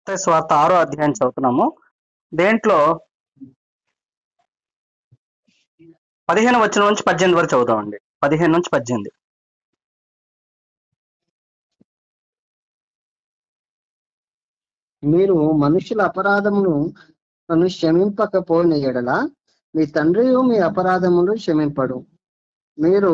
మత్తయి స్వార్థ ఆరో అధ్యాయం చదువుతున్నాము దేంట్లో పదిహేను వచ్చిన నుంచి పద్దెనిమిది వరకు చదువుతామండి పదిహేను నుంచి పద్దెనిమిది మీరు మనుషుల అపరాధమును నన్ను క్షమింపకపోయిన ఎడల మీ తండ్రి మీ అపరాధములు క్షమింపడు మీరు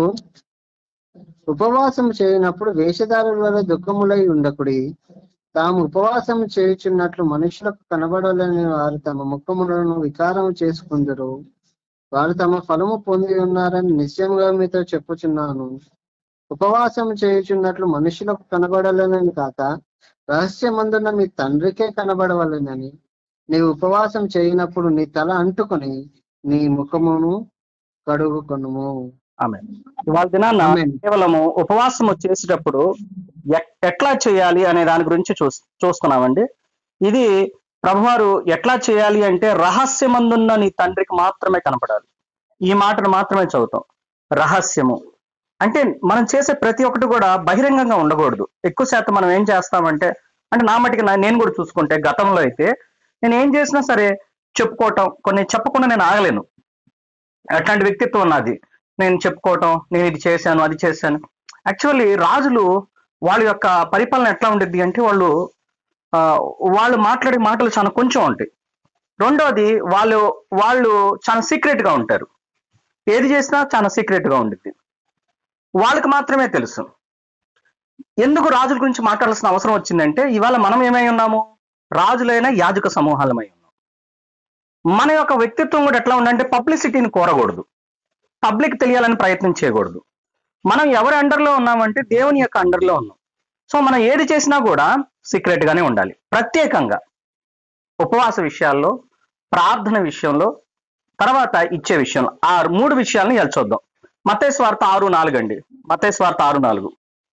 ఉపవాసం చేయనప్పుడు వేషధారుల వల్ల దుఃఖములై ఉండకుడి తాము ఉపవాసం చేయుచున్నట్లు మనుషులకు కనబడాలని వారు తమ ముఖములను వికారం చేసుకుందరు వారు తమ ఫలము పొంది ఉన్నారని నిశ్చయంగా మీతో చెప్పుచున్నాను ఉపవాసం చేయుచున్నట్లు మనుషులకు కనబడాలని కాక రహస్యమందున్న మీ తండ్రికే కనబడవలనని నీవు ఉపవాసం చేయనప్పుడు నీ తల అంటుకొని నీ ముఖమును కడుగుకొనుము ఆమె ఇవాళ దినాన్న ఆమేన్. కేవలము ఉపవాసం చేసేటప్పుడు ఎక్- ఎట్లా చేయాలి అనే దాని గురించి చూస్ చూస్తున్నామండి ఇది ప్రభువారు ఎట్లా చేయాలి అంటే రహస్యమందున్న నీ తండ్రికి మాత్రమే కనపడాలి ఈ మాటను మాత్రమే చదువుతాం రహస్యము అంటే మనం చేసే ప్రతి ఒక్కటి కూడా బహిరంగంగా ఉండకూడదు ఎక్కువ శాతం మనం ఏం చేస్తామంటే అంటే నా మటుకి నా- నేను కూడా చూసుకుంటే గతంలో అయితే నేను ఏం చేసినా సరే చెప్పుకోవటం కొన్ని చెప్పకుండా నేను ఆగలేను అట్లాంటి వ్యక్తిత్వం నాది నేను చెప్పుకోవటం నేను ఇది చేశాను అది చేశాను యాక్చువల్లీ రాజులు వాళ్ళ యొక్క పరిపాలన ఎట్లా ఉండిద్ది అంటే వాళ్ళు ఆ, వాళ్ళు మాట్లాడే మాటలు చాలా కొంచెం ఉంటాయి రెండోది వాళ్ళు వాళ్ళు చాలా సీక్రెట్ గా ఉంటారు ఏది చేసినా చాలా సీక్రెట్ గా ఉండిద్ది వాళ్ళకి మాత్రమే తెలుసు ఎందుకు రాజుల గురించి మాట్లాడాల్సిన అవసరం వచ్చిందంటే ఇవాళ మనం ఏమై ఉన్నాము రాజులైన యాజక సమూహాలమై ఉన్నాం మన యొక్క వ్యక్తిత్వం కూడా ఎట్లా ఉందంటే పబ్లిసిటీని కోరకూడదు పబ్లిక్ తెలియాలని ప్రయత్నం చేయకూడదు మనం ఎవరి అండర్లో ఉన్నామంటే దేవుని యొక్క అండర్లో ఉన్నాం సో మనం ఏది చేసినా కూడా సీక్రెట్ గానే ఉండాలి ప్రత్యేకంగా ఉపవాస విషయాల్లో ప్రార్థన విషయంలో తర్వాత ఇచ్చే విషయంలో ఆ మూడు విషయాలను ఇలా చూద్దాం మతేశ్వార్త స్వార్థ ఆరు నాలుగు అండి మతేశ్వార్త స్వార్థ ఆరు నాలుగు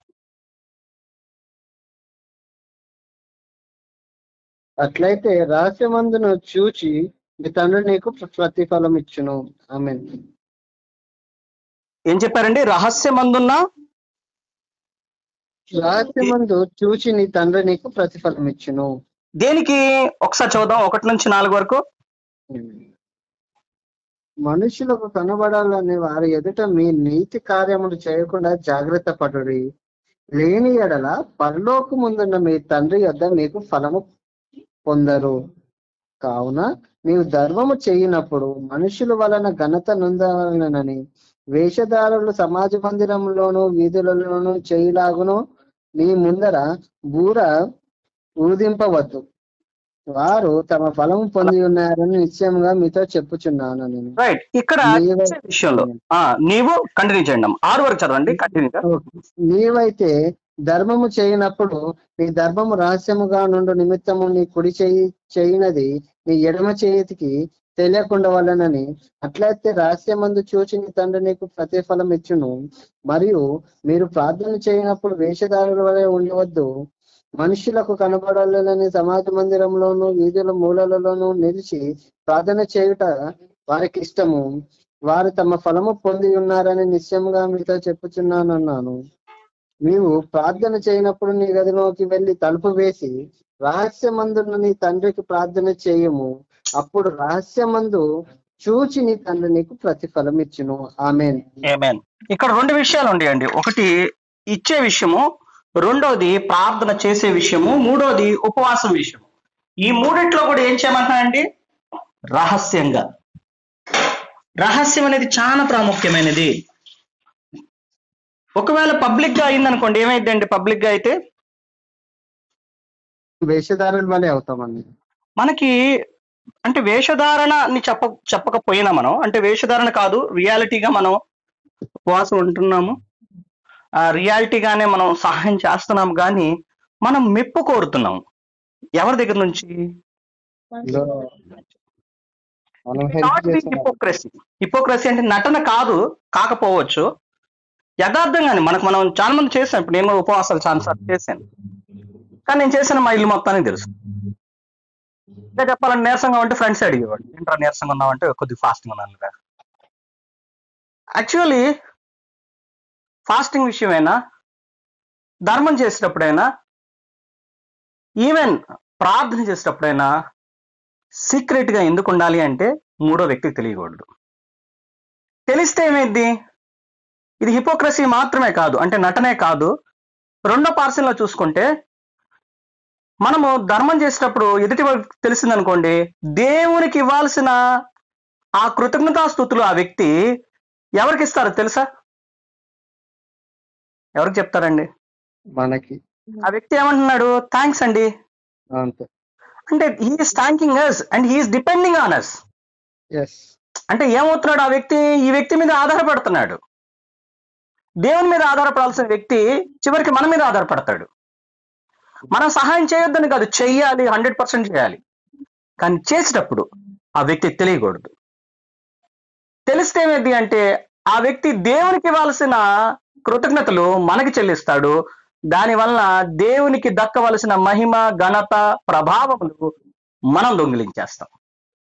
అట్లయితే రహస్యమందును చూచి మీ తండ్రి నీకు ప్రతిఫలం ఇచ్చును ఆమె ఏం చెప్పారండి రహస్యమందున్న రహస్యమందు చూచి నీ తండ్రి నీకు ప్రతిఫలం ఇచ్చును దేనికి ఒకసారి చూద్దాం ఒకటి నుంచి నాలుగు వరకు మనుషులకు కనబడాలని వారి ఎదుట మీ నీతి కార్యములు చేయకుండా జాగ్రత్త పడుడి లేని ఎడల పరలోకు ముందున్న మీ తండ్రి యొద్ద మీకు ఫలము పొందరు కావున నీవు ధర్మము చేయనప్పుడు మనుషుల వలన ఘనత నొందవలనని వేషధారులు సమాజ మందిరంలోను వీధులలోను చేయులాగును నీ ముందర బూర ఊదింపవద్దు వారు తమ ఫలము పొంది ఉన్నారని నిశ్చయంగా మీతో చెప్పుచున్నాను నేను రైట్ ఇక్కడ నీవే- ఇచ్చే విషయంలో ఆ నీవు కంటిన్యూ చేయండి అమ్మ. ఆరు వరకు చదవండి కంటిన్యూగా నీవైతే ధర్మము చేయనప్పుడు నీ ధర్మము రహస్యముగా నుండి నిమిత్తము నీ కుడి చేయి చేయనది నీ ఎడమ చేతికి తెలియకుండా వలనని అట్లయితే రహస్యమందు చూచి నీ తండ్రి నీకు ప్రతిఫలం ఇచ్చును మరియు మీరు ప్రార్థన చేయనప్పుడు వేషధారుల వలె ఉండవద్దు మనుషులకు కనబడాలని సమాజ మందిరంలోను వీధుల మూలలలోనూ నిలిచి ప్రార్థన చేయుట వారికి ఇష్టము వారు తమ ఫలము పొంది ఉన్నారని నిశ్చయంగా మీతో చెప్పుచున్నానన్నాను నీవు ప్రార్థన చేయనప్పుడు నీ గదిలోకి వెళ్ళి తలుపు వేసి రహస్యమందున్న నీ తండ్రికి ప్రార్థన చేయము అప్పుడు రహస్యమందు చూచి నీ తండ్రి నీకు ప్రతిఫలం ఇచ్చును ఆమెన్ ఏమేన్ ఇక్కడ రెండు విషయాలు ఉన్నాయండి ఒకటి ఇచ్చే విషయము రెండోది ప్రార్థన చేసే విషయము మూడోది ఉపవాసం విషయము ఈ మూడిట్లో కూడా ఏం చేయమంటున్నానండి రహస్యంగా రహస్యం అనేది చాలా ప్రాముఖ్యమైనది ఒకవేళ పబ్లిక్ గా అయిందనుకోండి ఏమైందండి పబ్లిక్ గా అయితే వేషధారుల వలె అవుతామండి మనకి అంటే వేషధారణ అని చెప్ప చెప్పకపోయినా మనం అంటే వేషధారణ కాదు రియాలిటీగా మనం ఉపవాసం ఉంటున్నాము ఆ రియాలిటీగానే మనం సహాయం చేస్తున్నాం కానీ మనం మెప్పు కోరుతున్నాం ఎవరి దగ్గర నుంచి ఇందులో మనం హెల్ప్ చేస్తున్నాం హిపోక్రసీ హిపోక్రసీ అంటే నటన కాదు కాకపోవచ్చు యథార్థంగానే మనకు మనం చాలా మంది చేసాం ఇప్పుడు నేను ఉపవాసాలు చాలా సార్లు చేశాను కానీ నేను చేసిన మా ఇల్లు మొత్తానికి తెలుసు ఇంకా చెప్పాలంటే నీరసంగా ఉంటే ఫ్రెండ్స్ అడిగేవాడు ఏంట్రా నీరసంగా ఉన్నావంటే కొద్దిగా ఫాస్టింగ్ ఉన్నాను యాక్చువల్లీ ఫాస్టింగ్ విషయమైనా ధర్మం చేసేటప్పుడైనా ఈవెన్ ప్రార్థన చేసేటప్పుడైనా సీక్రెట్ గా ఎందుకు ఉండాలి అంటే మూడో వ్యక్తికి తెలియకూడదు తెలిస్తే ఏమైంది ఇది హిపోక్రసీ మాత్రమే కాదు అంటే నటనే కాదు రెండో పార్సల్లో చూసుకుంటే మనము ధర్మం చేసేటప్పుడు ఎదుటి వాళ్ళకి తెలిసిందనుకోండి దేవునికి ఇవ్వాల్సిన ఆ కృతజ్ఞతాస్థుతులు ఆ వ్యక్తి ఎవరికి ఇస్తారో తెలుసా ఎవరికి చెప్తారండి మనకి ఆ వ్యక్తి ఏమంటున్నాడు థ్యాంక్స్ అండి అంతే అంటే he's thanking us and he's depending on us yes అంటే ఏమవుతున్నాడు ఆ వ్యక్తి ఈ వ్యక్తి మీద ఆధారపడుతున్నాడు దేవుని మీద ఆధారపడాల్సిన వ్యక్తి చివరికి మన మీద ఆధారపడతాడు మనం సహాయం చేయొద్దని కాదు చెయ్యాలి హండ్రెడ్ పర్సెంట్ చేయాలి కానీ చేసేటప్పుడు ఆ వ్యక్తికి తెలియకూడదు తెలిస్తే ఏమైంది అంటే ఆ వ్యక్తి దేవునికి ఇవ్వాల్సిన కృతజ్ఞతలు మనకి చెల్లిస్తాడు దానివల్ల దేవునికి దక్కవలసిన మహిమ ఘనత ప్రభావములు మనం దొంగిలించేస్తాం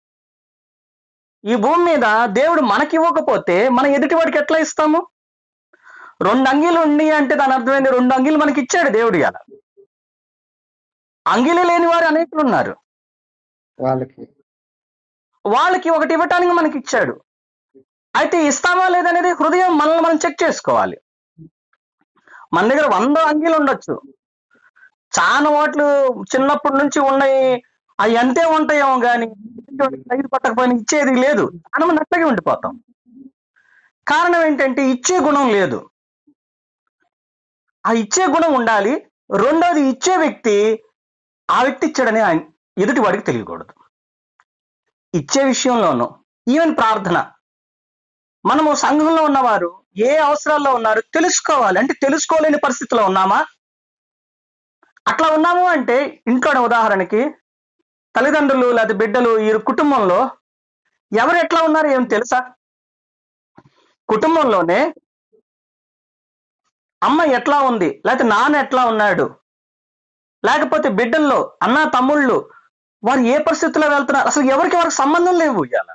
ఈ భూమి మీద దేవుడు మనకి ఇవ్వకపోతే మనం ఎదుటివాడికి ఎట్లా ఇస్తాము రెండు అంగీలు ఉండి అంటే దాని అర్థమైంది రెండు అంగీలు మనకి ఇచ్చాడు దేవుడు ఇలా అంగిలి లేని వారు అనేకులు ఉన్నారు వాళ్ళకి వాళ్ళకి ఒకటి ఇవ్వటానికి మనకి ఇచ్చాడు అయితే ఇస్తామా లేదనేది హృదయం మనల్ని మనం చెక్ చేసుకోవాలి మన దగ్గర వంద అంగీలు ఉండొచ్చు చాలా ఓట్లు చిన్నప్పటి నుంచి ఉన్నాయి అవి ఎంతే ఉంటాయేమో కానీ ఐదు పట్టకపోయినా ఇచ్చేది లేదు చాలా మంది అట్లాగే ఉండిపోతాం కారణం ఏంటంటే ఇచ్చే గుణం లేదు ఆ ఇచ్చే గుణం ఉండాలి రెండోది ఇచ్చే వ్యక్తి ఆ వ్యక్తి ఇచ్చాడని ఆయన ఎదుటి వాడికి తెలియకూడదు ఇచ్చే విషయంలోనూ ఈవెన్ ప్రార్థన మనము సంఘంలో ఉన్నవారు ఏ అవసరాల్లో ఉన్నారు తెలుసుకోవాలి అంటే తెలుసుకోలేని పరిస్థితిలో ఉన్నామా అట్లా ఉన్నాము అంటే ఇంట్లో ఉదాహరణకి తల్లిదండ్రులు లేదా బిడ్డలు ఈ కుటుంబంలో ఎవరు ఎట్లా ఉన్నారు ఏం తెలుసా కుటుంబంలోనే అమ్మ ఎట్లా ఉంది లేకపోతే నాన్న ఎట్లా ఉన్నాడు లేకపోతే బిడ్డల్లో అన్న తమ్ముళ్ళు వారు ఏ పరిస్థితిలో వెళ్తున్నారు అసలు ఎవరికి ఎవరికి సంబంధం లేవు ఇవాళ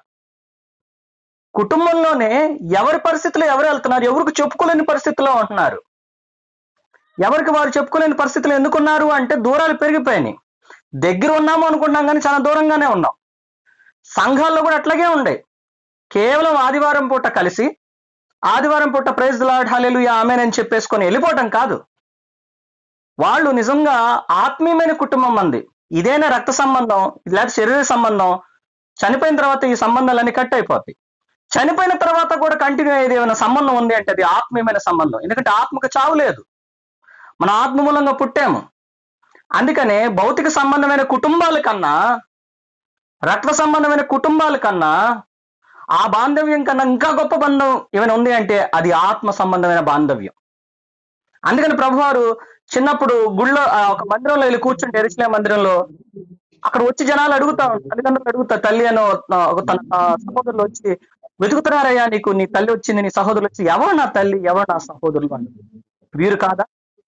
కుటుంబంలోనే ఎవరి పరిస్థితిలో ఎవరు వెళ్తున్నారు ఎవరికి చెప్పుకోలేని పరిస్థితిలో ఉంటున్నారు ఎవరికి వారు చెప్పుకోలేని పరిస్థితులు ఎందుకున్నారు అంటే దూరాలు పెరిగిపోయినాయి దగ్గర ఉన్నాము అనుకుంటున్నాం కానీ చాలా దూరంగానే ఉన్నాం సంఘాల్లో కూడా అట్లాగే ఉండే కేవలం ఆదివారం పూట కలిసి ఆదివారం పూట ప్రైజ్ లాడ్ హలెలు ఆమెనని చెప్పేసుకొని వెళ్ళిపోవటం కాదు వాళ్ళు నిజంగా ఆత్మీయమైన కుటుంబం మంది ఇదేనా రక్త సంబంధం లేదా శరీర సంబంధం చనిపోయిన తర్వాత ఈ సంబంధాలన్నీ కట్ అయిపోతాయి చనిపోయిన తర్వాత కూడా కంటిన్యూ అయ్యేది ఏమైనా సంబంధం ఉంది అంటే అది ఆత్మీయమైన సంబంధం ఎందుకంటే ఆత్మకు చావు లేదు మన ఆత్మ మూలంగా పుట్టాము అందుకనే భౌతిక సంబంధమైన కుటుంబాల కన్నా రక్త సంబంధమైన కుటుంబాల కన్నా ఆ బాంధవ్యం కన్నా ఇంకా గొప్ప బంధం ఏమైనా ఉంది అంటే అది ఆత్మ సంబంధమైన బాంధవ్యం అందుకని ప్రభువారు చిన్నప్పుడు గుళ్ళో ఆ, ఒక మందిరంలో వెళ్ళి కూర్చుంటే ఎరిసిలే మందిరంలో అక్కడ వచ్చి జనాలు అడుగుతా ఉంటారు, తల్లిదండ్రులు అడుగుతా తల్లి అనో ఆ, ఒక తన ఆ, సహోదరులు వచ్చి వెతుకుతున్నారయ్యా నీకు నీ తల్లి వచ్చింది నీ సహోదరులు వచ్చి ఎవరు నా తల్లి ఎవరు నా సహోదరులు అని వీరు కాదా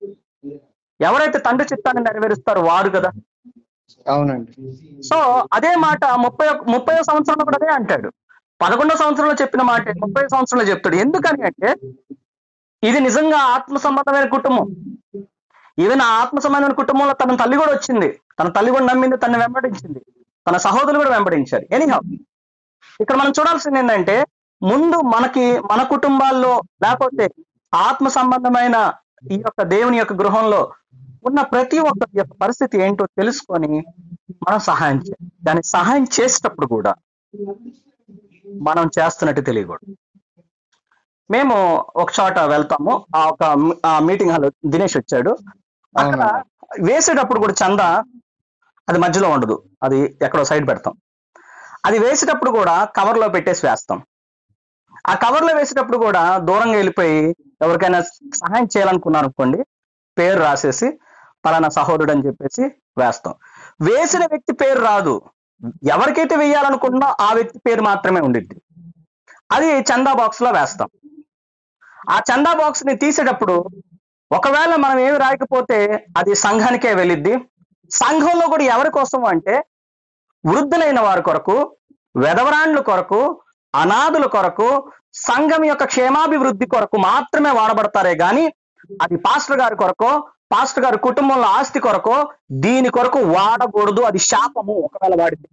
ఎవరైతే తండ్రి చిత్తాన్ని నెరవేరుస్తారో వారు కదా అవునండి సో అదే మాట ముప్పై ముప్పై సంవత్సరంలో కూడా అదే అంటాడు పదకొండో సంవత్సరంలో చెప్పిన మాట ముప్పై సంవత్సరంలో చెప్తాడు ఎందుకని అంటే ఇది నిజంగా ఆత్మ సంబంధమైన కుటుంబం ఈవెన్ ఆ ఆత్మ సంబంధమైన కుటుంబంలో తన తల్లి కూడా వచ్చింది తన తల్లి కూడా నమ్మింది తను వెంబడించింది తన సహోదరులు కూడా వెంబడించారు ఎనీహౌ ఇక్కడ మనం చూడాల్సింది ఏంటంటే ముందు మనకి మన కుటుంబాల్లో లేకపోతే ఆత్మ సంబంధమైన ఈ యొక్క దేవుని యొక్క గృహంలో ఉన్న ప్రతి ఒక్కరి యొక్క పరిస్థితి ఏంటో తెలుసుకొని మనం సహాయం చేయాలి దాన్ని సహాయం చేసేటప్పుడు కూడా మనం చేస్తున్నట్టు తెలియకూడదు మేము ఒక చోట వెళ్తాము ఆ ఒక మీటింగ్ హాల్ దినేష్ వచ్చాడు అక్కడ అవునండి వేసేటప్పుడు కూడా చందా అది మధ్యలో ఉండదు అది ఎక్కడో సైడ్ పెడతాం అది వేసేటప్పుడు కూడా కవర్ లో పెట్టేసి వేస్తాం ఆ కవర్ లో వేసేటప్పుడు కూడా దూరంగా వెళ్ళిపోయి ఎవరికైనా సహాయం చేయాలనుకున్నారు అనుకోండి పేరు రాసేసి పలానా సహోదరుడు అని చెప్పేసి వేస్తాం వేసిన వ్యక్తి పేరు రాదు ఎవరికైతే వేయాలనుకుంటున్నా ఆ వ్యక్తి పేరు మాత్రమే ఉండిద్ది అది చందా బాక్స్ లో వేస్తాం ఆ చందా బాక్స్ ని తీసేటప్పుడు ఒకవేళ మనం ఏమి రాయకపోతే అది సంఘానికే వెళ్ళిద్ది సంఘంలో కూడా ఎవరి కోసం అంటే వృద్ధులైన వారి కొరకు వెధవరాండ్ల కొరకు అనాథుల కొరకు సంఘం యొక్క క్షేమాభివృద్ధి కొరకు మాత్రమే వాడబడతారే గాని అది పాస్టర్ గారి కొరకో పాస్టర్ గారి కుటుంబంలో ఆస్తి కొరకు దీని కొరకు వాడకూడదు అది శాపము ఒకవేళ వాడితే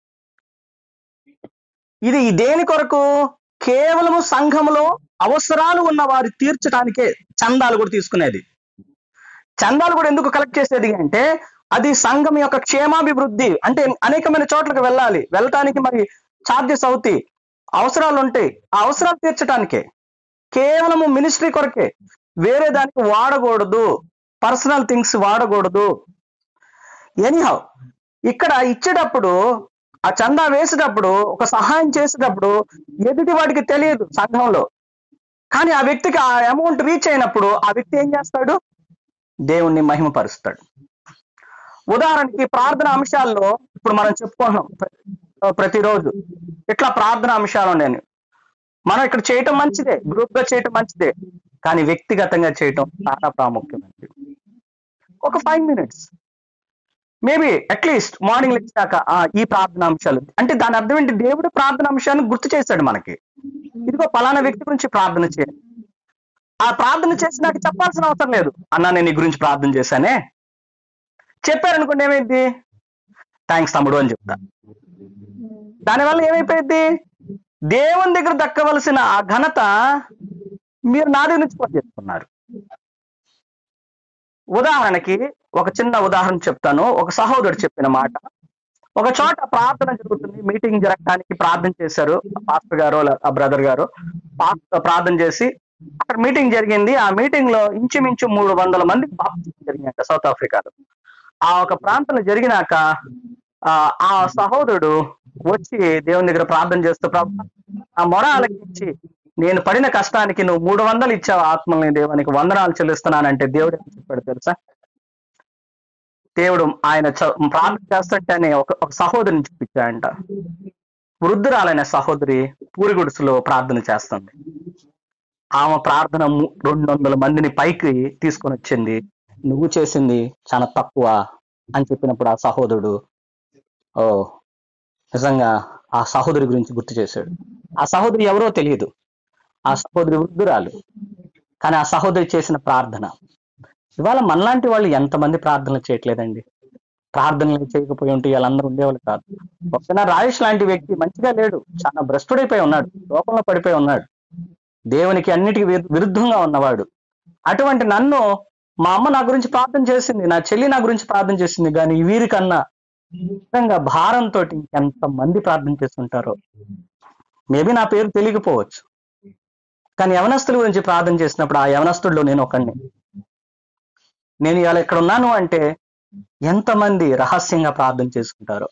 ఇది దేని కొరకు కేవలము సంఘములో అవసరాలు ఉన్న వారి తీర్చడానికే చందాలు కూడా తీసుకునేది చందాలు కూడా ఎందుకు కలెక్ట్ చేసేది అంటే అది సంఘం యొక్క క్షేమాభివృద్ధి అంటే అనేకమైన చోట్లకు వెళ్ళాలి వెళ్ళటానికి మరి ఛార్జెస్ అవుతాయి అవసరాలు ఉంటాయి ఆ అవసరాలు తీర్చడానికే కేవలము మినిస్ట్రీ కొరకే వేరే దానికి వాడకూడదు పర్సనల్ థింగ్స్ వాడకూడదు ఎనీహౌ ఇక్కడ ఇచ్చేటప్పుడు ఆ చందా వేసేటప్పుడు ఒక సహాయం చేసేటప్పుడు ఎదుటి వాడికి తెలియదు సంఘంలో కానీ ఆ వ్యక్తికి ఆ అమౌంట్ రీచ్ అయినప్పుడు ఆ వ్యక్తి ఏం చేస్తాడు దేవుణ్ణి మహిమపరుస్తాడు ఉదాహరణకి ప్రార్థన అంశాల్లో ఇప్పుడు మనం చెప్పుకుంటున్నాం ప్ర- ప్రతిరోజు ఇట్లా ప్రార్థన అంశాలు ఉన్నాయని మనం ఇక్కడ చేయటం మంచిదే గ్రూప్ గా చేయటం మంచిదే కానీ వ్యక్తిగతంగా చేయటం చాలా ప్రాముఖ్యమైనది ఒక five minutes maybe at least morning లేచాక ఆ, ఈ ప్రార్థన అంశాలు అంటే దాని అర్థం ఏంటి దేవుడు ప్రార్థన అంశాన్ని గుర్తు చేశాడు మనకి ఇదిగో పలానా వ్యక్తి గురించి ప్రార్థన చేయాలి ఆ ప్రార్థన చేసి నాకు చెప్పాల్సిన అవసరం లేదు అన్నా నేను నీ గురించి ప్రార్థన చేశానే చెప్పారనుకోండి ఏమైంది థ్యాంక్స్ తమ్ముడు అని చెప్తా దానివల్ల ఏమైపోయింది దేవుని దగ్గర దక్కవలసిన ఆ ఘనత మీరు నా దగ్గర నుంచి పోటీ చేసుకున్నారు ఉదాహరణకి ఒక చిన్న ఉదాహరణ చెప్తాను ఒక సహోదరుడు చెప్పిన మాట ఒక చోట ప్రార్థన జరుగుతుంది మీటింగ్ జరగడానికి ప్రార్థన చేశారు పాస్టర్ గారు లే- ఆ బ్రదర్ గారు పాస్టర్ ప్రార్థన చేసి అక్కడ మీటింగ్ జరిగింది ఆ మీటింగ్ లో ఇంచుమించు మూడు వందల మంది బాప్తిజం జరిగినట్ట సౌత్ ఆఫ్రికాలో ఆ ఒక ప్రాంతంలో జరిగినాక ఆ ఆ సహోదరుడు వచ్చి దేవుని దగ్గర ప్రార్థన చేస్తూ ప్రభు ఆ మొర ఆలకించి నేను పడిన కష్టానికి నువ్వు మూడు వందలు ఇచ్చావు ఆత్మల్ని దేవునికి వందనాలు చెల్లిస్తున్నానంటే దేవుడు ఏం చెప్పాడు తెలుసా దేవుడు ఆయన చ- ప్రార్థన చేస్తుంటేనే ఒక ఒక సహోదరిని చూపించాడంట వృద్ధురాలైన సహోదరి పూరి గుడిసెలో ప్రార్థన చేస్తుంది ఆమె ప్రార్థన ము- రెండు వందల మందిని పైకి తీసుకొని వచ్చింది నువ్వు చేసింది చాలా తక్కువ అని చెప్పినప్పుడు ఆ సహోదరుడు ఓ నిజంగా ఆ సహోదరి గురించి గుర్తు చేశాడు ఆ సహోదరి ఎవరో తెలియదు ఆ సహోదరి వృద్ధురాలు కానీ ఆ సహోదరి చేసిన ప్రార్థన ఇవాళ మనలాంటి వాళ్ళు ఎంతమంది ప్రార్థనలు చేయట్లేదండి ప్రార్థనలు చేయకపోయి ఉంటే వాళ్ళందరూ ఉండేవాళ్ళు కాదు ఒకనా రాజేష్ లాంటి వ్యక్తి మంచిగా లేడు చాలా భ్రష్టుడైపోయి ఉన్నాడు లోకంలో పడిపోయి ఉన్నాడు దేవునికి అన్నిటికీ విరు- విరుద్ధంగా ఉన్నవాడు అటువంటి నన్ను మా అమ్మ నా గురించి ప్రార్థన చేసింది నా చెల్లి నా గురించి ప్రార్థన చేసింది కానీ వీరికన్నా నిజంగా భారంతో ఎంత మంది ప్రార్థన చేస్తుంటారో మేబీ నా పేరు తెలియకపోవచ్చు కానీ యవనస్తుల గురించి ప్రార్థన చేసినప్పుడు ఆ యవనస్తుల్లో నేను ఒకడిని నేను ఇవాళ ఇక్కడ ఉన్నాను అంటే ఎంతమంది రహస్యంగా ప్రార్థన చేసుకుంటారో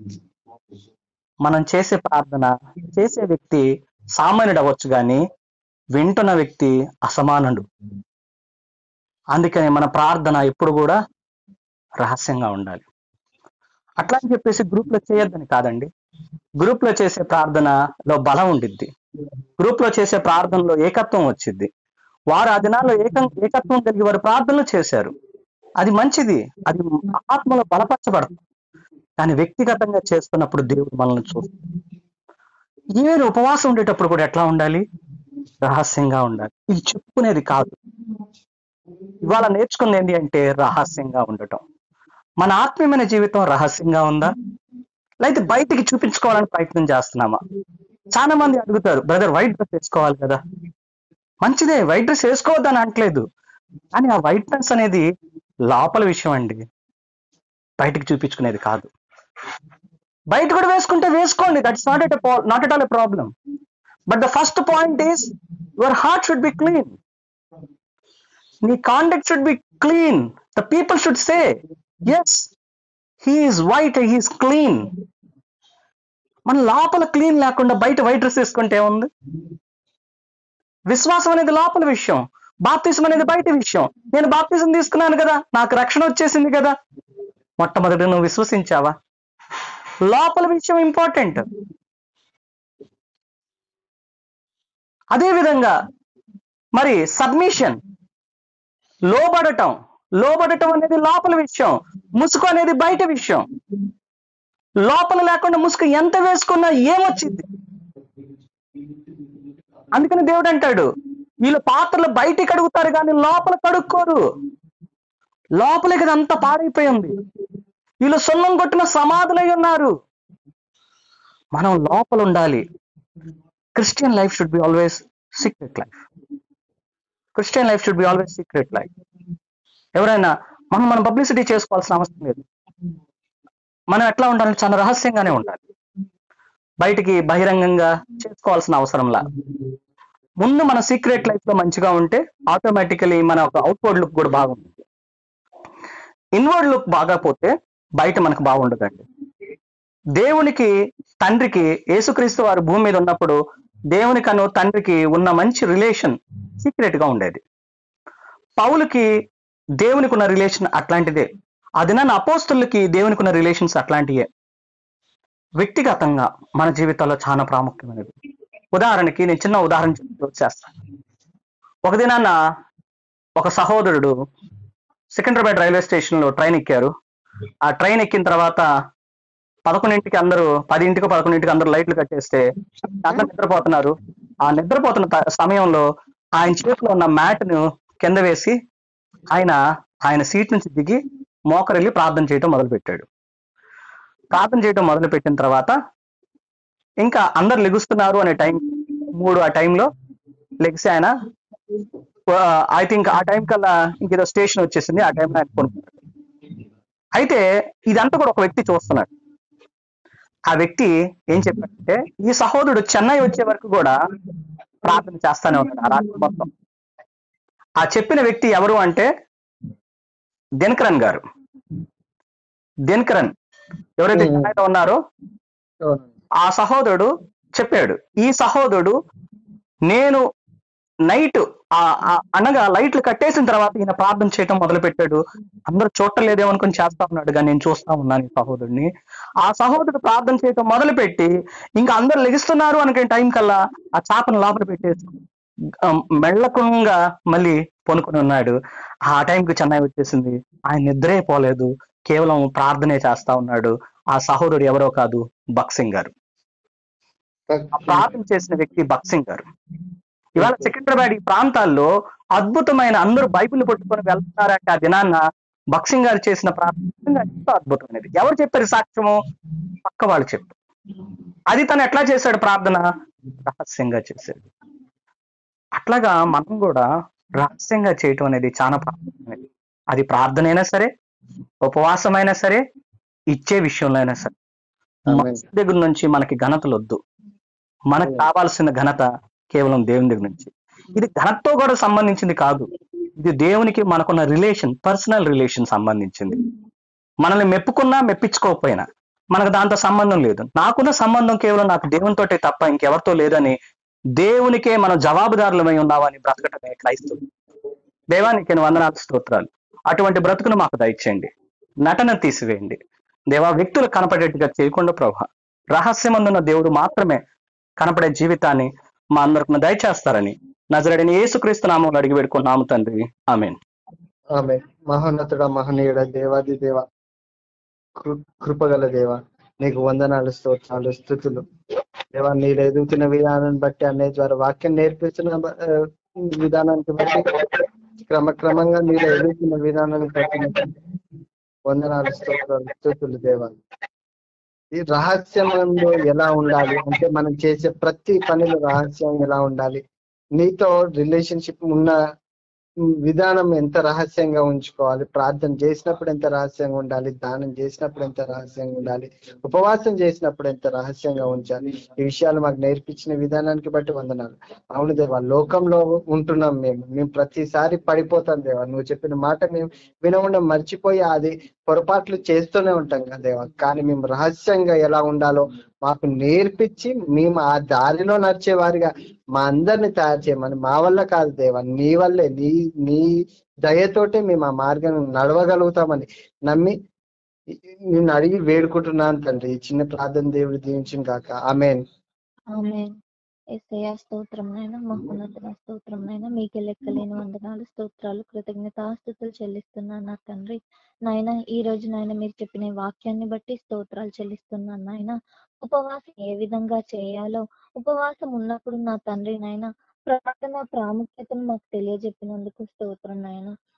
మనం చేసే ప్రార్థన చేసే వ్యక్తి సామాన్యుడు అవ్వచ్చు కానీ వింటున్న వ్యక్తి అసమానుడు అందుకని మన ప్రార్థన ఎప్పుడు కూడా రహస్యంగా ఉండాలి అట్లా అని చెప్పేసి గ్రూప్ లో చేయొద్దని కాదండి గ్రూప్ లో చేసే ప్రార్థనలో బలం ఉండిద్ది గ్రూప్ లో చేసే ప్రార్థనలో ఏకత్వం వచ్చింది వారు ఆ దినాల్లో ఏకం ఏకత్వం కలిగి వారు ప్రార్థనలు చేశారు అది మంచిది అది ఆత్మలో బలపరచబడుతుంది కానీ వ్యక్తిగతంగా చేస్తున్నప్పుడు దేవుడు మనల్ని చూస్తాడు ఈవెన్ ఉపవాసం ఉండేటప్పుడు కూడా ఎట్లా ఉండాలి రహస్యంగా ఉండాలి ఇది చెప్పుకునేది కాదు ఇవాళ నేర్చుకుంది ఏంటి అంటే రహస్యంగా ఉండటం మన ఆత్మీయమైన జీవితం రహస్యంగా ఉందా లేకపోతే బయటికి చూపించుకోవాలని ప్రయత్నం చేస్తున్నామా చాలా మంది అడుగుతారు బ్రదర్ వైట్ డ్రెస్ వేసుకోవాలి కదా మంచిదే వైట్ డ్రెస్ వేసుకోవద్దని అనట్లేదు కానీ ఆ వైట్ డ్రెస్ అనేది లోపల విషయం అండి బయటికి చూపించుకునేది కాదు బయట కూడా వేసుకుంటే వేసుకోండి that's not at not at all a problem but the first point is your heart should be clean నీ conduct should be clean the people should say yes he's white he's clean మన లోపల clean లేకుండా బయట white dress వేసుకుంటే ఏముంది విశ్వాసం అనేది లోపల విషయం బాప్తిజం అనేది బయట విషయం నేను బాప్తిజం తీసుకున్నాను కదా నాకు రక్షణ వచ్చేసింది కదా మొట్టమొదటి నువ్వు విశ్వసించావా లోపల విషయం ఇంపార్టెంట్ అదే విధంగా మరి సబ్మిషన్ లోబడటం లోబడటం అనేది లోపల విషయం ముసుగు అనేది బయట విషయం లోపల లేకుండా ముసుగు ఎంత వేసుకున్నా ఏమొచ్చింది అందుకని దేవుడు అంటాడు వీళ్ళు పాత్రలు బయటికి కడుగుతారు కానీ లోపల కడుక్కోరు లోపలికి అంతా పాడైపోయింది వీళ్ళు సున్నం కొట్టిన సమాధులై ఉన్నారు మనం లోపల ఉండాలి Christian life should be always secret life Christian life should be always secret life ఎవరైనా మనం మనం పబ్లిసిటీ చేసుకోవాల్సిన అవసరం లేదు మనం ఎట్లా ఉండాలి చాలా రహస్యంగానే ఉండాలి బయటికి బహిరంగంగా చేసుకోవాల్సిన అవసరంలా ముందు మన సీక్రెట్ లైఫ్ లో మంచిగా ఉంటే ఆటోమేటికలీ మన ఒక అవుట్వర్డ్ లుక్ కూడా బాగుంటుంది ఇన్వర్డ్ లుక్ బాగాపోతే బయట మనకు బాగుండదండి దేవునికి తండ్రికి యేసుక్రీస్తు వారు భూమి మీద ఉన్నప్పుడు దేవునికను తండ్రికి ఉన్న మంచి రిలేషన్ సీక్రెట్ గా ఉండేది పౌలుకి దేవునికి ఉన్న రిలేషన్ అట్లాంటిదే అది నన్ను అపోస్తులకి దేవునికి ఉన్న రిలేషన్స్ అట్లాంటివే వ్యక్తిగతంగా మన జీవితాల్లో చాలా ప్రాముఖ్యమైనది ఉదాహరణకి నేను చిన్న ఉదాహరణ చెప్పి వచ్చేస్తాను ఒక దినాన్న ఒక సహోదరుడు సికింద్రాబాద్ రైల్వే స్టేషన్ లో ట్రైన్ ఎక్కారు ఆ ట్రైన్ ఎక్కిన తర్వాత పదకొండింటికి అందరూ పదింటికి పదకొండింటికి అందరూ లైట్లు కట్టేస్తే అందరూ నిద్రపోతున్నారు ఆ నిద్రపోతున్న త- సమయంలో ఆయన చేతిలో ఉన్న మ్యాట్ ను కింద వేసి ఆయన ఆయన సీట్ నుంచి దిగి మోకరెళ్ళి ప్రార్థన చేయటం మొదలు పెట్టాడు ప్రార్థన చేయటం మొదలు పెట్టిన తర్వాత ఇంకా అందరు లెగుస్తున్నారు అనే టైం మూడు ఆ టైంలో లెగిసి ఆయన ఐ థింక్ ఆ టైం కల్లా ఇంకేదో స్టేషన్ వచ్చేసింది ఆ టైంలో ఆయన కొనుక్కున్నాడు అయితే ఇదంతా కూడా ఒక వ్యక్తి చూస్తున్నాడు ఆ వ్యక్తి ఏం చెప్పాడంటే ఈ సహోదరుడు చెన్నై వచ్చే వరకు కూడా ప్రార్థన చేస్తానే ఉన్నాడు ఆ రాత్రి మొత్తం ఆ చెప్పిన వ్యక్తి ఎవరు అంటే దినకరన్ గారు దినకరన్ ఎవరైతే Hmm. చెన్నైలో ఉన్నారో అవునండి. ఆ సహోదరుడు చెప్పాడు ఈ సహోదరుడు నేను నైట్ అనగా లైట్లు కట్టేసిన తర్వాత ఈయన ప్రార్థన చేయటం మొదలు పెట్టాడు అందరూ చూడలేదేమో అనుకుని చేస్తా ఉన్నాడు కానీ నేను చూస్తా ఉన్నాను ఈ సహోదరుడిని ఆ సహోదరుడు ప్రార్థన చేయటం మొదలు పెట్టి ఇంకా అందరు లెగిస్తున్నారు అనుకునే టైం కల్లా ఆ చాపను లోపల పెట్టేసి ఆ, మెళ్ళకుండా మళ్ళీ పొనుకొని ఉన్నాడు ఆ టైంకి చెన్నై వచ్చేసింది ఆయన నిద్రే పోలేదు కేవలం ప్రార్థనే చేస్తా ఉన్నాడు ఆ సహోదరుడు ఎవరో కాదు బక్సింగ్ గారు ఆ ప్రార్థన చేసిన వ్యక్తి బక్సింగ్ గారు ఇవాళ సికింద్రాబాద్ ఈ ప్రాంతాల్లో అద్భుతమైన అందరూ బైబిల్ పట్టుకొని వెళ్తున్నారంటే ఆ దినాన్న బక్సింగ్ గారు చేసిన ప్రార్థన నిజంగా ఎంతో అద్భుతమైనది ఎవరు చెప్పారు సాక్ష్యము పక్క వాళ్ళు చెప్పారు అది తను ఎట్లా చేశాడు ప్రార్థన రహస్యంగా చేశాడు అట్లాగా మనం కూడా రహస్యంగా చేయటం అనేది చాలా ప్రాముఖ్యమైనది అది ప్రార్థన అయినా సరే ఉపవాసమైనా సరే ఇచ్చే విషయంలో అయినా సరే ఆమేన్. మనుషుల దగ్గర నుంచి మనకి ఘనతలు వద్దు మనకు కావాల్సిన ఘనత కేవలం దేవుని దగ్గర నుంచి ఇది ఘనతతో కూడా సంబంధించింది కాదు ఇది దేవునికి మనకున్న రిలేషన్ పర్సనల్ రిలేషన్ సంబంధించింది మనల్ని మెప్పుకున్నా మెప్పించుకోకపోయినా మనకు దాంతో సంబంధం లేదు నాకున్న సంబంధం కేవలం నాకు దేవునితోటే తప్ప ఇంకెవరితో లేదని దేవునికే మనం జవాబుదారులమై ఉన్నామని బ్రతకటమే క్రైస్తవులు దేవానికి నేను వందనాలు స్తోత్రాలు అటువంటి బ్రతుకును మాకు దయచేయండి నటన తీసివేయండి దేవా వ్యక్తులు కనపడేట్టుగా చేయకుండా ప్రభా రహస్యమందున్న దేవుడు మాత్రమే కనపడే జీవితాన్ని మా అందరికి దయచేస్తారని నజరడిని యేసుక్రీస్తు నామంలో అడిగి పెట్టుకున్నాము తండ్రి ఆమెన్ ఆమె మహోన్నతుడ మహనీయుడ దేవాది దేవ కృ- కృపగల దేవ నీకు వందనాలు స్తోత్రాలు స్థుతులు దేవా మీరు ఎదుగుతున్న విధానాన్ని బట్టి అన్నయ్య ద్వారా వాక్యం నేర్పిస్తున్న బ- ఆ, విధానానికి బట్టి క్రమక్రమంగా మీరు ఎదుగుతున్న విధానాన్ని బట్టి నీకు వందనాలు స్తోత్రాలు స్థుతులు దేవా ఈ రహస్యంలో ఎలా ఉండాలి అంటే మనం చేసే ప్రతి పనిలో రహస్యం ఎలా ఉండాలి నీతో రిలేషన్షిప్ ఉన్న విధానం ఎంత రహస్యంగా ఉంచుకోవాలి ప్రార్థన చేసినప్పుడు ఎంత రహస్యంగా ఉండాలి దానం చేసినప్పుడు ఎంత రహస్యంగా ఉండాలి ఉపవాసం చేసినప్పుడు ఎంత రహస్యంగా ఉంచాలి ఈ విషయాలు మాకు నేర్పించిన విధానానికి బట్టి వందనాలు అవును దేవా లోకంలో ఉంటున్నాం మేము మేము ప్రతిసారి పడిపోతాం దేవా నువ్వు చెప్పిన మాట మేము వినకుండా మర్చిపోయి అది పొరపాట్లు చేస్తూనే ఉంటాం కదా దేవా కానీ మేము రహస్యంగా ఎలా ఉండాలో మాకు నేర్పించి మేము ఆ దారిలో నడిచే వారిగా మా అందరిని తయారు చేయమని మా వల్ల కాదు దేవా నీ వల్లే నీ నీ దయతోటే మేము ఆ మార్గం నడవగలుగుతామని నమ్మి నిన్ను అడిగి వేడుకుంటున్నాను తండ్రి ఈ చిన్న ప్రార్థన దేవుడు దీవించిన కాక ఆమెన్ ఆమె ఏసయ్య స్తోత్రం నైనా మహోన్నతుల స్తోత్రం నైనా మీకే లెక్కలేని వందనాలు స్తోత్రాలు కృతజ్ఞతాస్తుతులు చెల్లిస్తున్నాను నా తండ్రి నాయన ఈ రోజు నాయన మీరు చెప్పిన ఈ వాక్యాన్ని బట్టి స్తోత్రాలు చెల్లిస్తున్నాను నాయన ఉపవాసం ఏ విధంగా చేయాలో ఉపవాసం ఉన్నప్పుడు నా తండ్రి నాయన ప్రార్థన ప్రాముఖ్యతను మాకు తెలియజెప్పినందుకు స్తోత్రం నాయన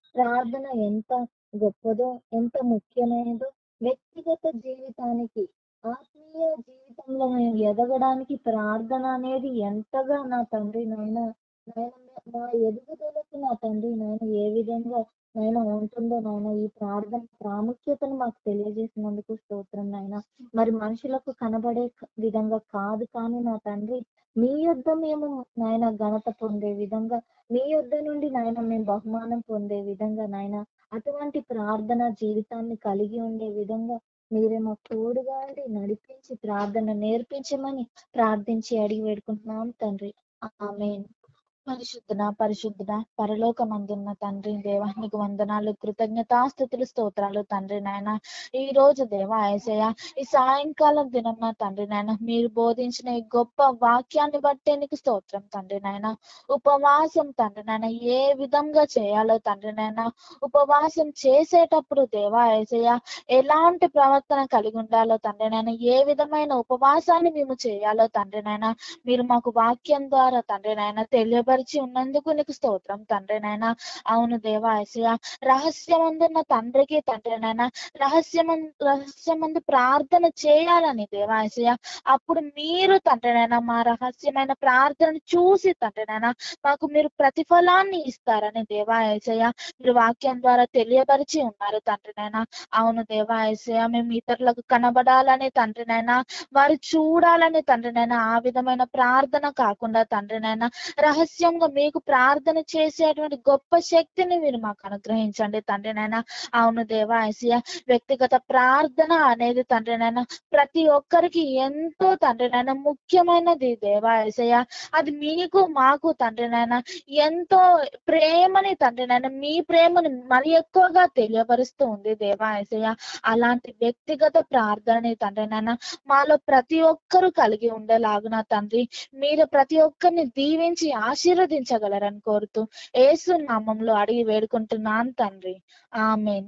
ప్రార్థన ఎంత గొప్పదో ఎంత ముఖ్యమైనదో వ్యక్తిగత జీవితానికి ఆత్మీయ జీవితంలో మేము ఎదగడానికి ప్రార్థన అనేది ఎంతగా నా తండ్రి నాయన నాయన మా ఎదుగుదలకు నా తండ్రి నాయన ఏ విధంగా నాయన ఉంటుందో నాయన ఈ ప్రార్థన ప్రాముఖ్యతను మాకు తెలియజేసినందుకు స్తోత్రం నాయన మరి మనుషులకు కనబడే క- విధంగా కాదు కానీ నా తండ్రి మీ యొద్ద మేము నాయన ఘనత పొందే విధంగా మీ యొద్ద నుండి నాయన మేము బహుమానం పొందే విధంగా నాయన అటువంటి ప్రార్థన జీవితాన్ని కలిగి ఉండే విధంగా మీరే మాకు తోడుగా ఉండి నడిపించి ప్రార్థన నేర్పించమని ప్రార్థించి అడిగి వేడుకుంటున్నాం తండ్రి ఆమేన్ పరిశుద్ధన పరిశుద్ధన పరలోకమందున్న తండ్రి దేవానికి వందనాలు కృతజ్ఞతాస్థుతులు స్తోత్రాలు తండ్రి నాయన ఈ రోజు దేవా ఏసయ్య ఈ సాయంకాలం దినం నా తండ్రి నాయన మీరు బోధించిన ఈ గొప్ప వాక్యాన్ని బట్టే నీకు స్తోత్రం తండ్రి నాయన ఉపవాసం తండ్రి నాయన ఏ విధంగా చేయాలో తండ్రి నాయన ఉపవాసం చేసేటప్పుడు దేవా ఏసయ్య ఎలాంటి ప్రవర్తన కలిగి ఉండాలో తండ్రి నాయన ఏ విధమైన ఉపవాసాన్ని మేము చేయాలో తండ్రి నాయన మీరు మాకు వాక్యం ద్వారా తండ్రి నాయన తెలియపరిచి ఉన్నందుకు నీకు స్తోత్రం తండ్రి నాయన అవును దేవా ఏసయ్య రహస్యమందున్న తండ్రికి తండ్రి నాయన రహస్యమం రహస్యమందు ప్రార్థన చేయాలని దేవా ఏసయ్య అప్పుడు మీరు తండ్రి నాయన మా రహస్యమైన ప్రార్థనను చూసి తండ్రి నాయన మాకు మీరు ప్రతిఫలాన్ని ఇస్తారని దేవా ఏసయ్య మీరు వాక్యం ద్వారా తెలియపరిచి ఉన్నారు తండ్రి నాయన అవును దేవా ఏసయ్య మేము ఇతరులకు కనబడాలని తండ్రి నాయన వారు చూడాలని తండ్రి నాయన ఆ విధమైన ప్రార్థన కాకుండా తండ్రి నాయన రహస్యంగా మీకు ప్రార్థన చేసేటువంటి గొప్ప శక్తిని మీరు మాకు అనుగ్రహించండి తండ్రి నాయన అవును దేవా ఏసయ్య వ్యక్తిగత ప్రార్థన అనేది తండ్రి నాయన ప్రతి ఒక్కరికి ఎంతో తండ్రి నాయన ముఖ్యమైనది దేవా ఏసయ్య అది మీకు మాకు తండ్రి నాయన ఎంతో ప్రేమని తండ్రి నాయన మీ ప్రేమని మరి ఎక్కువగా తెలియపరుస్తూ ఉంది దేవా ఏసయ్య అలాంటి వ్యక్తిగత ప్రార్థనని తండ్రి నాయన మాలో ప్రతి ఒక్కరూ కలిగి ఉండేలాగున తండ్రి మీరు ప్రతి ఒక్కరిని దీవించి ఆశీర్వదించగలరని కోరుతూ ఏసు నామంలో అడిగి వేడుకుంటున్నాను తండ్రి ఆమెన్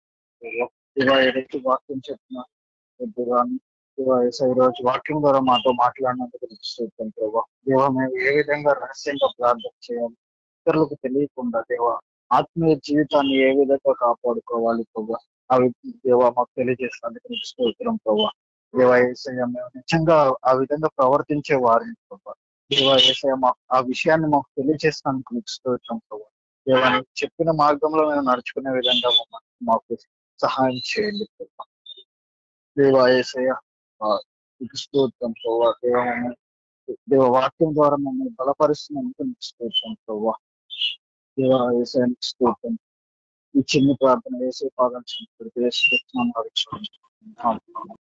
ఇవా ఏదైతే వాక్యం చెప్పిన ఇవా ఈ రోజు వాక్యం ద్వారా మాతో మాట్లాడినందుకు చూస్తాం ప్రభావ దేవ మేము ఏ విధంగా రహస్యంగా ప్రార్థన చేయాలి ఇతరులకు తెలియకుండా దేవ ఆత్మీయ జీవితాన్ని ఏ విధంగా కాపాడుకోవాలి ప్రభా అవి దేవ మాకు తెలియజేసినందుకు నీకు స్తోత్రం ప్రభా దేవ ఏసయ్య మేము నిజంగా ఆ విధంగా ప్రవర్తించే వారిని ప్రభా దేవ ఏసయ్య మాకు ఆ విషయాన్ని మాకు తెలియజేసినందుకు నీకు స్తోత్రం ప్రభా దేవ నీకు చెప్పిన మార్గంలో మేము నడుచుకునే విధంగా మమ్మల్ని మాకు సహాయం చేయండి ప్రభా దేవ ఏసయ్య ఆ, నీకు స్తోత్రం ప్రభా దేవ మమ్మల్ని దేవ వాక్యం ద్వారా మమ్మల్ని బలపరుస్తున్నందుకు నీకు స్తోత్రం ప్రభా దేవ ఏసయ్య నీకు స్తోత్రం ఈ చిన్న ప్రార్థన వేసే పాదం వేసుకుంటున్నాం